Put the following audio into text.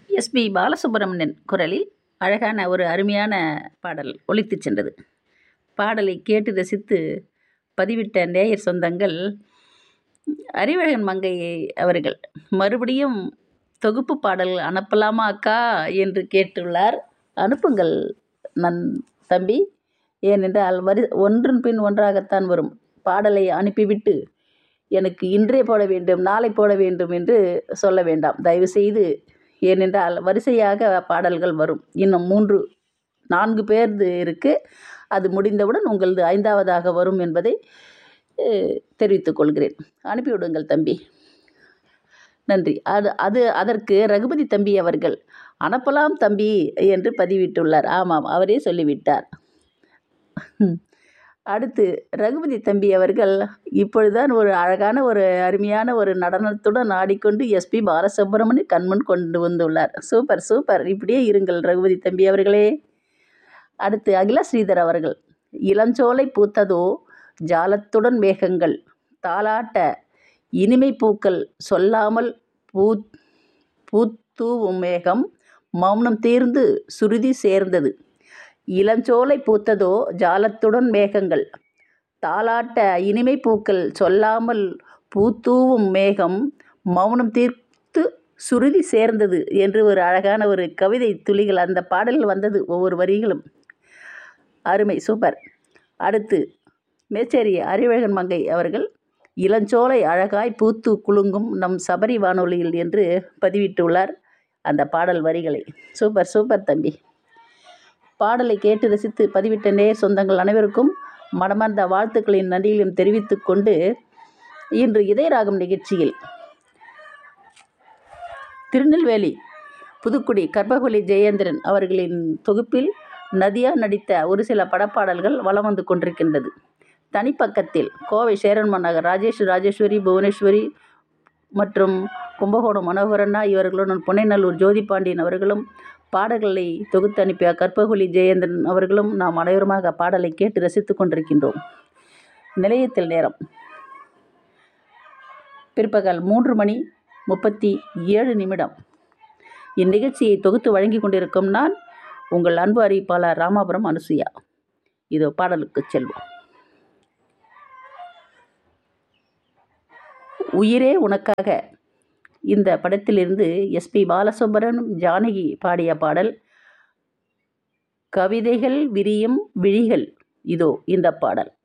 SP Balasubramanian குரலில் அழகான ஒரு அருமையான பாடல் ஒலித்துச் சென்றது பாடலை கேட்டு ரசித்து பதிவிட்ட நேயர் சொந்தங்கள் அறிவழகன் மங்கை அவர்கள் மறுபடியும் தொகுப்பு பாடல் அனுப்பலாமா அக்கா என்று கேட்டுள்ளார் அனுப்புங்கள் நன் தம்பி ஏனென்றால் வரி ஒன்றன் பின் ஒன்றாகத்தான் வரும் பாடலை அனுப்பிவிட்டு எனக்கு இன்றே போட வேண்டும் நாளை போட வேண்டும் என்று சொல்ல வேண்டாம் தயவுசெய்து ஏனென்றால் வரிசையாக பாடல்கள் வரும் இன்னும் மூன்று நான்கு பேர்து இருக்குது அது முடிந்தவுடன் உங்களது ஐந்தாவதாக வரும் என்பதை தெரிவித்துக் கொள்கிறேன் அனுப்பிவிடுங்கள் தம்பி நன்றி அது அது அதற்கு ரகுபதி தம்பி அவர்கள் அனுப்பலாம் தம்பி என்று பதிவிட்டுள்ளார் ஆமாம் அவரே சொல்லிவிட்டார் அடுத்து ரகுபதி தம்பி அவர்கள் இப்பொழுதுதான் ஒரு அழகான ஒரு அருமையான ஒரு நடனத்துடன் ஆடிக்கொண்டு எஸ்பி பாலசுப்ரமணியன் கண்முன் கொண்டு வந்துள்ளார் சூப்பர் சூப்பர் இப்படியே இருங்கள் ரகுபதி தம்பி அவர்களே அடுத்து அகில ஸ்ரீதர் அவர்கள் இளஞ்சோலை பூத்ததோ ஜாலத்துடன் மேகங்கள் தாலாட்ட இனிமை பூக்கள் சொல்லாமல் பூ பூத்தூவும் மேகம் மௌனம் தீர்ந்து சுருதி சேர்ந்தது இளஞ்சோலை பூத்ததோ ஜாலத்துடன் மேகங்கள் தாலாட்ட இனிமை பூக்கள் சொல்லாமல் பூத்தூவும் மேகம் மௌனம் தீர்த்து சுருதி சேர்ந்தது என்று ஒரு அழகான ஒரு கவிதை துளிகள் அந்த பாடலில் வந்தது ஒவ்வொரு வரிகளும் அருமை சூப்பர் அடுத்து மேச்சேரி அறிவழகன் மங்கை அவர்கள் இளஞ்சோலை அழகாய் பூத்து குலுங்கும் நம் சபரி வானொலியில் என்று பதிவிட்டுள்ளார் அந்த பாடல் வரிகளை சூப்பர் சூப்பர் தம்பி பாடலை கேட்டு ரசித்து பதிவிட்ட நேர் சொந்தங்கள் அனைவருக்கும் மனமார்ந்த வாழ்த்துக்களின் நன்றியிலும் தெரிவித்து கொண்டு இன்று இதயராகம் நிகழ்ச்சியில் திருநெல்வேலி புதுக்குடி கர்ப்பகுலி ஜெயேந்திரன் அவர்களின் தொகுப்பில் நதியா நடித்த ஒரு சில படப்பாடல்கள் வலம் வந்து கொண்டிருக்கின்றது தனிப்பக்கத்தில் கோவை சேரன்மன் நகர் ராஜேஷ் ராஜேஸ்வரி புவனேஸ்வரி மற்றும் கும்பகோணம் மனோகரண்ணா இவர்களுடன் புனைநல்லூர் ஜோதி பாண்டியன் அவர்களும் பாடல்களை தொகுத்து அனுப்பிய கற்பகுலி ஜெயேந்திரன் அவர்களும் நாம் அனைவருமாக பாடலை கேட்டு ரசித்து கொண்டிருக்கின்றோம் நிலையத்தில் நேரம் பிற்பகல் மூன்று மணி முப்பத்தி ஏழு நிமிடம் இந்நிகழ்ச்சியை தொகுத்து வழங்கி கொண்டிருக்கும் நான் உங்கள் அன்பு அறிவிப்பாளர் ராமாபுரம் அனுசுயா இதோ பாடலுக்கு செல்வோம் உயிரே உனக்காக இந்த படத்திலிருந்து எஸ்பி பாலசுப்ரமணியம் ஜானகி பாடிய பாடல் கவிதைகள் விரியும் விழிகள் இதோ இந்த பாடல்